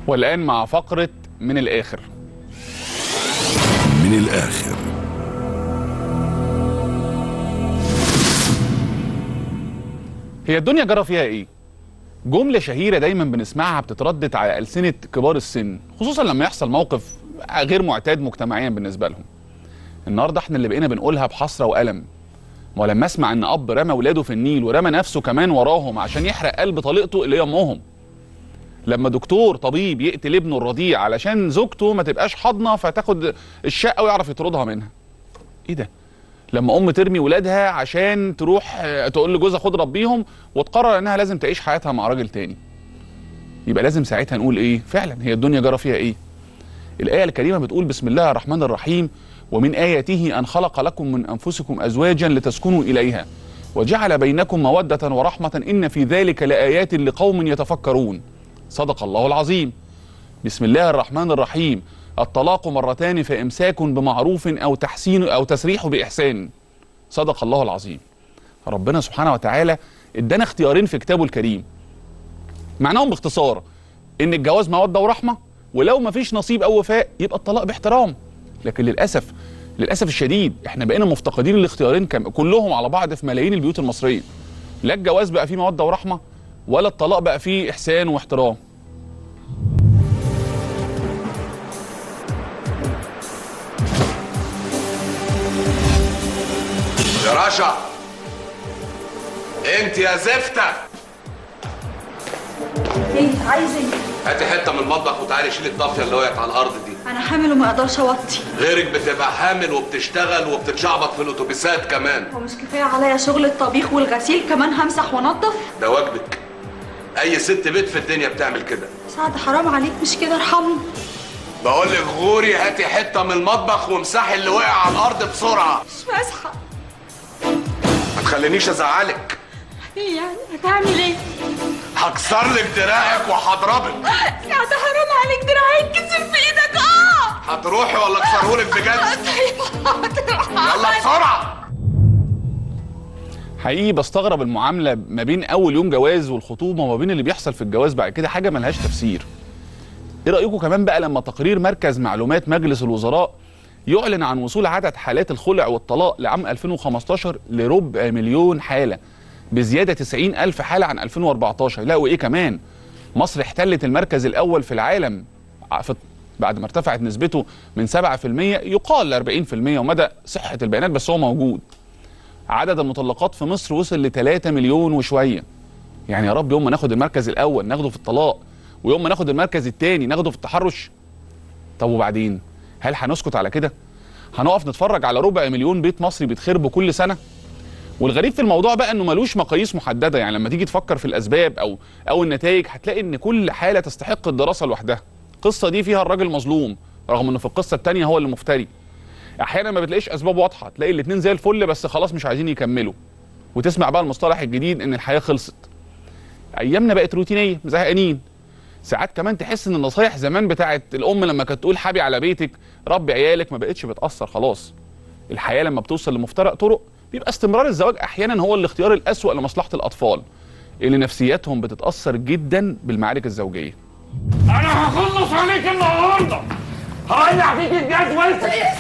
والآن مع فقرة من الآخر من الآخر هي الدنيا جرى فيها ايه؟ جملة شهيرة دايما بنسمعها بتتردد على ألسنة كبار السن خصوصا لما يحصل موقف غير معتاد مجتمعيا بالنسبة لهم النهاردة احنا اللي بقينا بنقولها بحسرة وألم ما لما اسمع ان اب رمى ولاده في النيل ورمى نفسه كمان وراهم عشان يحرق قلب طليقته اللي هي امهم لما دكتور طبيب يقتل ابنه الرضيع علشان زوجته ما تبقاش حاضنه فتاخد الشقه ويعرف يطردها منها ايه ده لما ام ترمي ولادها عشان تروح آه، تقول لجوزها خد ربيهم وتقرر انها لازم تعيش حياتها مع راجل تاني يبقى لازم ساعتها نقول ايه فعلا هي الدنيا جرى فيها ايه الايه الكريمه بتقول بسم الله الرحمن الرحيم ومن اياته ان خلق لكم من انفسكم ازواجا لتسكنوا اليها وجعل بينكم موده ورحمه ان في ذلك لايات لقوم يتفكرون صدق الله العظيم بسم الله الرحمن الرحيم الطلاق مرتان فامساك بمعروف او تحسين او تسريح باحسان صدق الله العظيم ربنا سبحانه وتعالى ادانا اختيارين في كتابه الكريم معناهم باختصار ان الجواز موده ورحمه ولو ما فيش نصيب او وفاء يبقى الطلاق باحترام لكن للاسف للاسف الشديد احنا بقينا مفتقدين الاختيارين كم كلهم على بعض في ملايين البيوت المصريه لا الجواز بقى فيه موده ورحمه ولا الطلاق بقى فيه احسان واحترام يا رشا انت يا زفته ايه عايز ايه؟ هاتي حته من المطبخ وتعالي شيلي الضافيه اللي وقعت على الارض دي انا حامل وما اقدرش اوطي غيرك بتبقى حامل وبتشتغل وبتتشعبط في الاتوبيسات كمان هو مش كفايه عليا شغل الطبيخ والغسيل كمان همسح وانضف ده واجبك اي ست بيت في الدنيا بتعمل كده سعد حرام عليك مش كده ارحمني بقول لك غوري هاتي حته من المطبخ وامسحي اللي وقع على الارض بسرعه مش مسحه ما تخلينيش ازعلك ايه يعني هتعمل ايه؟ هكسر لك دراعك وهضربك سعد حرام عليك دراعي كسر في ايدك اه هتروحي ولا اكسرهولك بجد طيب حاضر يلا بسرعه حقيقي بستغرب المعامله ما بين اول يوم جواز والخطوبه وما بين اللي بيحصل في الجواز بعد كده حاجه ملهاش تفسير ايه رايكم كمان بقى لما تقرير مركز معلومات مجلس الوزراء يعلن عن وصول عدد حالات الخلع والطلاق لعام 2015 لربع مليون حاله بزياده 90 الف حاله عن 2014 لا وايه كمان مصر احتلت المركز الاول في العالم ع- في بعد ما ارتفعت نسبته من 7% يقال ل 40% ومدى صحه البيانات بس هو موجود عدد المطلقات في مصر وصل ل 3 مليون وشويه يعني يا رب يوم ما ناخد المركز الاول ناخده في الطلاق ويوم ما ناخد المركز الثاني ناخده في التحرش طب وبعدين هل هنسكت على كده هنقف نتفرج على ربع مليون بيت مصري بيتخرب كل سنه والغريب في الموضوع بقى انه ملوش مقاييس محدده يعني لما تيجي تفكر في الاسباب او او النتائج هتلاقي ان كل حاله تستحق الدراسه لوحدها القصه دي فيها الراجل مظلوم رغم انه في القصه الثانيه هو اللي مفتري احيانا ما بتلاقيش اسباب واضحه تلاقي الاثنين زي الفل بس خلاص مش عايزين يكملوا وتسمع بقى المصطلح الجديد ان الحياه خلصت ايامنا بقت روتينيه زهقانين ساعات كمان تحس ان النصايح زمان بتاعت الام لما كانت تقول حبي على بيتك ربي عيالك ما بقتش بتاثر خلاص الحياه لما بتوصل لمفترق طرق بيبقى استمرار الزواج احيانا هو الاختيار الاسوا لمصلحه الاطفال اللي نفسياتهم بتتاثر جدا بالمعارك الزوجيه انا هخلص عليك النهارده هولع فيك الجدول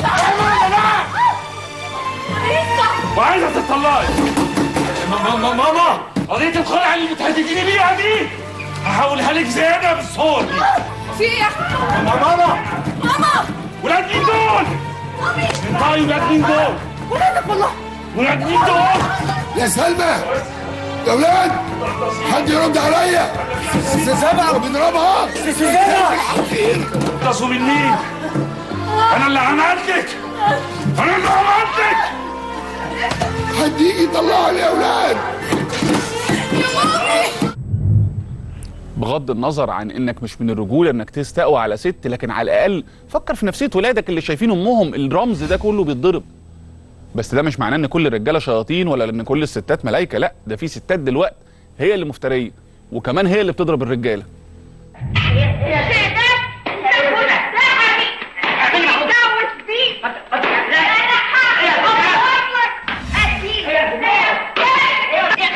وعايزه تطلقي ماما ماما ماما قضيه الخلع اللي بتهدديني بيها دي هحولها لك زياده بالصور دي في ايه يا احمد؟ ماما ماما ماما ولاد مين دول؟ انتي ولاد مين دول؟ ولادك والله ولاد مين دول؟ يا سلمى يا ولاد حد يرد عليا سلمى بنضربها اخلصوا من مين؟ انا اللي عملتك انا اللي عملتك حد يجي يطلعني يا ولاد بغض النظر عن انك مش من الرجوله انك تستقوى على ست لكن على الاقل فكر في نفسيه ولادك اللي شايفين امهم الرمز ده كله بيتضرب بس ده مش معناه ان كل الرجاله شياطين ولا ان كل الستات ملايكه لا ده في ستات دلوقتي هي اللي مفتريه وكمان هي اللي بتضرب الرجاله يا سيدة انت كنت متجوز دي انا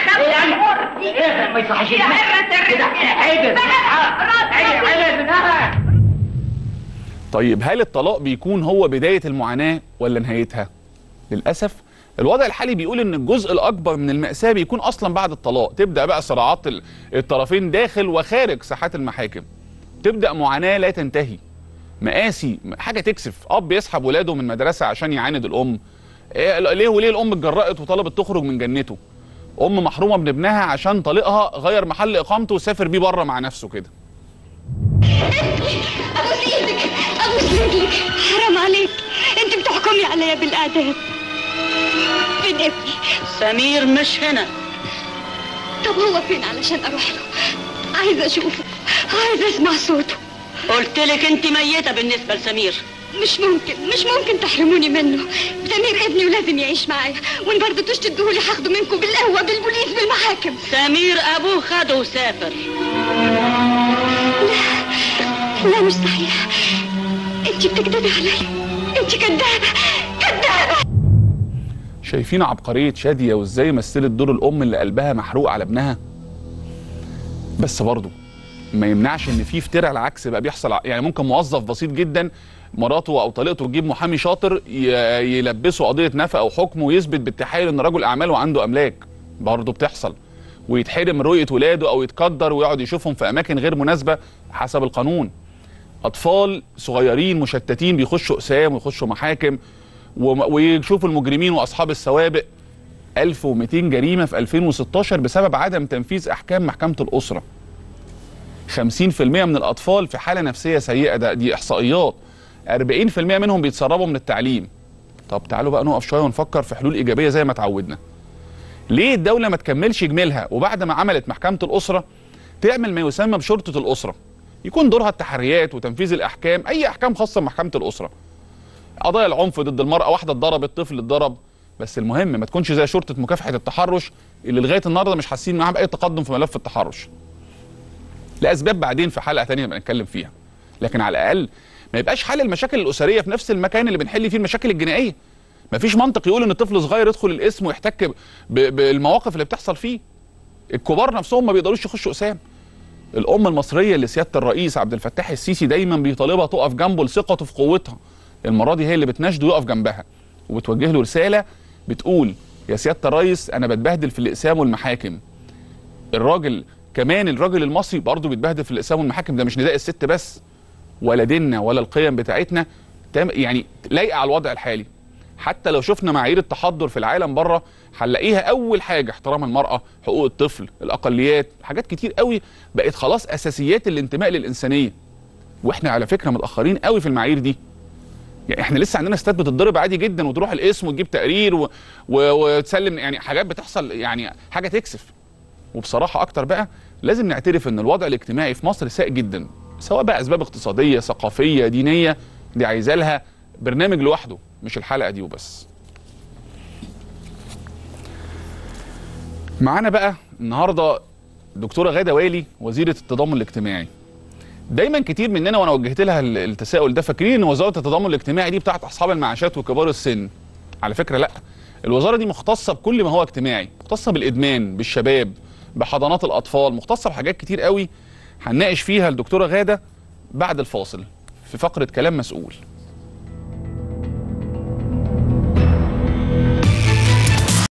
هحرك ما يصحش يا مرة الرجال عيب عيب منها طيب هل الطلاق بيكون هو بدايه المعاناه ولا نهايتها للاسف الوضع الحالي بيقول ان الجزء الاكبر من الماساه بيكون اصلا بعد الطلاق تبدا بقى صراعات ال- الطرفين داخل وخارج ساحات المحاكم تبدا معاناه لا تنتهي مقاسي حاجه تكسف اب يسحب ولاده من مدرسه عشان يعاند الام إيه ليه وليه الام اتجرأت وطلبت تخرج من جنته ام محرومه من ابنها عشان طليقها غير محل اقامته وسافر بيه بره مع نفسه كده ابوس ايدك ابوس رجلك حرام عليك انت بتحكمي عليا بالاعدام فين ابني سمير مش هنا طب هو فين علشان اروح له عايزه اشوفه عايزه اسمع صوته قلت لك انت ميته بالنسبه لسمير مش ممكن مش ممكن تحرموني منه سمير ابني ولازم يعيش معايا وان برضه تشتدهولي هاخده منكم بالقوه بالبوليس بالمحاكم سمير ابوه خده وسافر لا مش صحيح انت بتكذبي عليا انت كدابه كدابه شايفين عبقريه شاديه وازاي مثلت دور الام اللي قلبها محروق على ابنها بس برضه ما يمنعش ان في افتراء العكس بقى بيحصل ع- يعني ممكن موظف بسيط جدا مراته او طليقته تجيب محامي شاطر ي- يلبسه قضيه نفقه او حكم ويثبت بالتحايل ان رجل اعمال وعنده املاك برضه بتحصل ويتحرم من رؤيه ولاده او يتقدر ويقعد يشوفهم في اماكن غير مناسبه حسب القانون اطفال صغيرين مشتتين بيخشوا اقسام ويخشوا محاكم وم- ويشوفوا المجرمين واصحاب السوابق 1200 جريمه في 2016 بسبب عدم تنفيذ احكام محكمه الاسره 50% من الاطفال في حاله نفسيه سيئه ده دي احصائيات 40% منهم بيتسربوا من التعليم طب تعالوا بقى نقف شويه ونفكر في حلول ايجابيه زي ما اتعودنا ليه الدوله ما تكملش جميلها وبعد ما عملت محكمه الاسره تعمل ما يسمى بشرطه الاسره يكون دورها التحريات وتنفيذ الاحكام اي احكام خاصه بمحكمه الاسره قضايا العنف ضد المراه واحده اتضربت طفل اتضرب بس المهم ما تكونش زي شرطه مكافحه التحرش اللي لغايه النهارده مش حاسين معاها باي تقدم في ملف التحرش لاسباب بعدين في حلقه تانية بنتكلم فيها لكن على الاقل ما يبقاش حل المشاكل الاسريه في نفس المكان اللي بنحل فيه المشاكل الجنائيه مفيش منطق يقول ان طفل صغير يدخل القسم ويحتك ب- بالمواقف اللي بتحصل فيه الكبار نفسهم ما بيقدروش يخشوا اقسام الام المصريه اللي سياده الرئيس عبد الفتاح السيسي دايما بيطالبها تقف جنبه لثقته في قوتها المره دي هي اللي بتناشده يقف جنبها وبتوجه له رساله بتقول يا سياده الرئيس انا بتبهدل في الاقسام والمحاكم الراجل كمان الراجل المصري برضه بيتبهدل في الاقسام والمحاكم ده مش نداء الست بس ولا ديننا ولا القيم بتاعتنا تام- يعني لايقه على الوضع الحالي حتى لو شفنا معايير التحضر في العالم بره هنلاقيها اول حاجه احترام المراه حقوق الطفل الاقليات حاجات كتير قوي بقت خلاص اساسيات الانتماء للانسانيه واحنا على فكره متاخرين قوي في المعايير دي يعني احنا لسه عندنا ستات بتتضرب عادي جدا وتروح القسم وتجيب تقرير و... و... وتسلم يعني حاجات بتحصل يعني حاجه تكسف وبصراحه اكتر بقى لازم نعترف ان الوضع الاجتماعي في مصر سيء جدا سواء بقى اسباب اقتصاديه ثقافيه دينيه دي عايزه لها برنامج لوحده مش الحلقه دي وبس معانا بقى النهارده دكتوره غاده والي وزيره التضامن الاجتماعي دايما كتير مننا وانا وجهت لها ال- التساؤل ده فاكرين ان وزاره التضامن الاجتماعي دي بتاعت اصحاب المعاشات وكبار السن على فكره لا الوزاره دي مختصه بكل ما هو اجتماعي مختصه بالادمان بالشباب بحضانات الاطفال مختصه بحاجات كتير قوي هنناقش فيها الدكتوره غاده بعد الفاصل في فقره كلام مسؤول